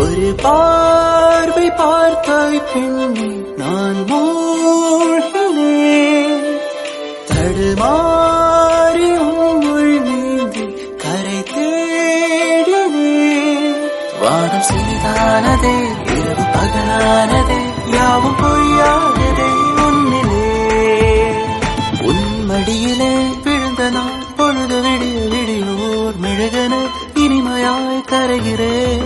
ஒரு பார்வை பார்த்தாய் பெண்ணே நான் மூழ்கினேன் தடுமாறி உன்னுள் நீந்தி கரை தேடினேன் வானம் சிறிதானதே இரவு பகலானதே யாவும் பொய்யானதே உன்னிலே உன் மடியிலே விழுந்த நான் பொழுது விடிய விடியோர் மெழுகன இனிமையாய் கரைகிறேன்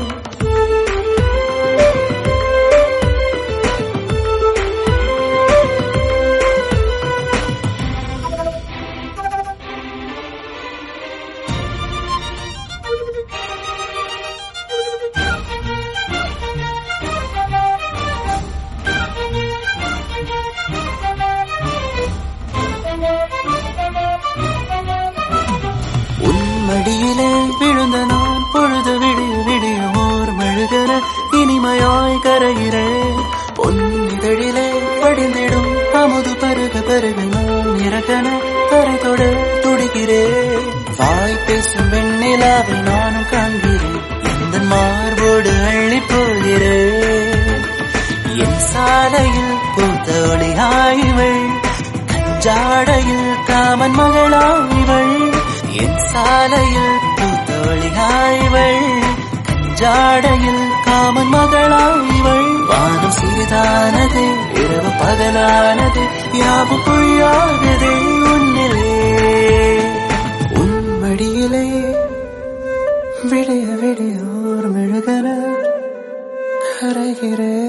உன் மடியிலே விழுந்த நான் பொழுது விடிய விடிய ஓர் மெழுகன இனிமையாய் கரைகிறேன் பொன் இதழிலே படிந்திடும் அமுது பருக பருக நான் இறகன கரை தொட துடிக்கிறேன் வாய் பேசும் வெண்ணிலாவை நானும் காண்கிறேன் இந்த மார்போடு அள்ளி போகிறேன் என் சாலையில் பூத்த ஒளியாய்வள் கஞ்சாடையில் காமன் மகளாய்வள் என் சாலையில் பூத்த ஒளியாய்வள் கஞ்சாடையில் காமன் மகளாய்வள் வானம் சிறிதானது இரவு பகலானது யாவும் பொய்யானதே உன்னிலே உன் மடியிலே விடிய விடியோர் மெழுகன கரைகிறேன்